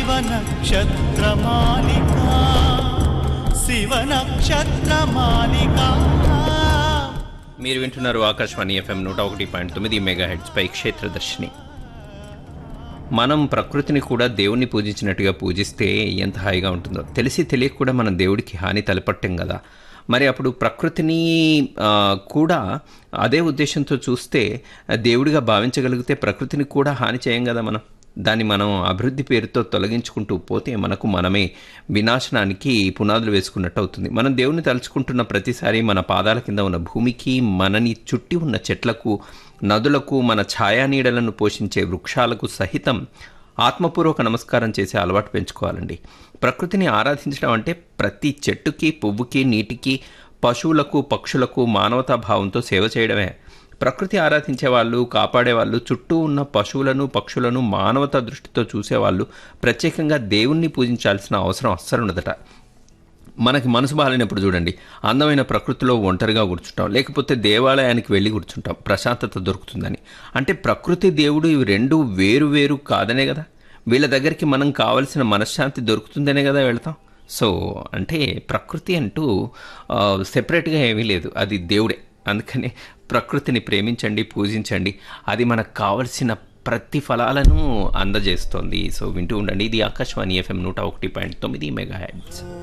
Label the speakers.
Speaker 1: శివనక్షత్రమాలిక శివనక్షత్రమాలిక
Speaker 2: మీరు వింటున్నారు ఆకాశవాణి ఎఫ్ఎం నూట ఒకటి పాయింట్ తొమ్మిది మెగా హెడ్స్ పై క్షేత్రదర్శిని మనం ప్రకృతిని కూడా దేవుణ్ణి పూజించినట్టుగా పూజిస్తే ఎంత హాయిగా ఉంటుందో తెలిసి తెలియక కూడా మనం దేవుడికి హాని తలపట్టం కదా మరి అప్పుడు ప్రకృతిని ఆ, కూడా అదే ఉద్దేశంతో చూస్తే దేవుడిగా భావించగలిగితే ప్రకృతిని కూడా హాని చేయం కదా మనం దాన్ని మనం అభివృద్ధి పేరుతో తొలగించుకుంటూ పోతే మనకు మనమే వినాశనానికి పునాదులు వేసుకున్నట్టు అవుతుంది మనం దేవుని తలుచుకుంటున్న ప్రతిసారి మన పాదాల కింద ఉన్న భూమికి మనని చుట్టి ఉన్న చెట్లకు నదులకు మన ఛాయానీడలను పోషించే వృక్షాలకు సహితం ఆత్మపూర్వక నమస్కారం చేసే అలవాటు పెంచుకోవాలండి ప్రకృతిని ఆరాధించడం అంటే ప్రతి చెట్టుకి పువ్వుకి నీటికి పశువులకు పక్షులకు మానవతా భావంతో సేవ చేయడమే ప్రకృతి ఆరాధించే వాళ్ళు కాపాడే వాళ్ళు చుట్టూ ఉన్న పశువులను పక్షులను మానవతా దృష్టితో చూసేవాళ్ళు ప్రత్యేకంగా దేవుణ్ణి పూజించాల్సిన అవసరం అస్సలు ఉండదట మనకి మనసు బాగాలేనప్పుడు చూడండి అందమైన ప్రకృతిలో ఒంటరిగా కూర్చుంటాం లేకపోతే దేవాలయానికి వెళ్ళి కూర్చుంటాం ప్రశాంతత దొరుకుతుందని అంటే ప్రకృతి దేవుడు ఇవి రెండు వేరు వేరు కాదనే కదా వీళ్ళ దగ్గరికి మనం కావలసిన మనశ్శాంతి దొరుకుతుందనే కదా వెళ్తాం సో అంటే ప్రకృతి అంటూ సెపరేట్గా ఏమీ లేదు అది దేవుడే అందుకని ప్రకృతిని ప్రేమించండి పూజించండి అది మనకు కావలసిన ప్రతిఫలాలను అందజేస్తోంది సో వింటూ ఉండండి ఇది ఆకాశవాణి ఎఫ్ఎం నూట ఒకటి పాయింట్ తొమ్మిది మెగా హెడ్స్